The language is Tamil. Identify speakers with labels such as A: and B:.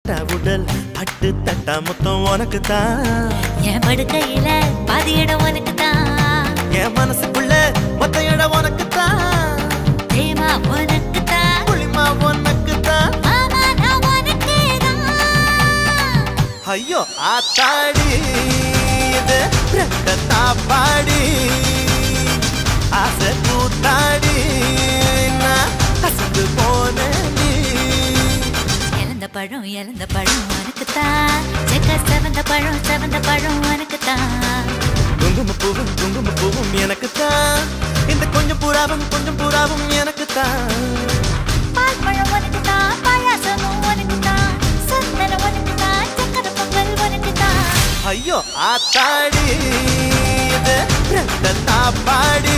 A: தட்டா உடல் பட்டு தட்டா மொத்தம் உனக்கு தான்
B: என் படுக்கையில பாதி இடம் உனக்கு தான்
A: என் மனசுக்குள்ள மொத்த இடம் உனக்கு தான்
B: தேமா உனக்கு தான்
A: புளிமா உனக்கு தான்
B: மாமா நான் உனக்கு தான்
A: ஐயோ ஆத்தாடி இது ரெட்ட தாப்பாடி ஆசை கூத்தாடி நான் அசந்து போனேன் நீ
B: இழந்த பழம் இழந்த பழம் உனக்கு தான் செக்க செவந்த பழம் செவந்த பழம் உனக்கு தான்
A: குங்கும பூவும் குங்கும பூவும் எனக்கு தான் இந்த கொஞ்சம் புறாவும் கொஞ்சம் புறாவும் எனக்கு தான்
B: பால் பழம் உனக்கு தான் பாயாசமும் உனக்கு தான் சந்தனம் உனக்கு தான் சக்கரை பொங்கல் உனக்கு தான்
A: ஐயோ ஆத்தாடி இது ரெட்ட தாப்பாடி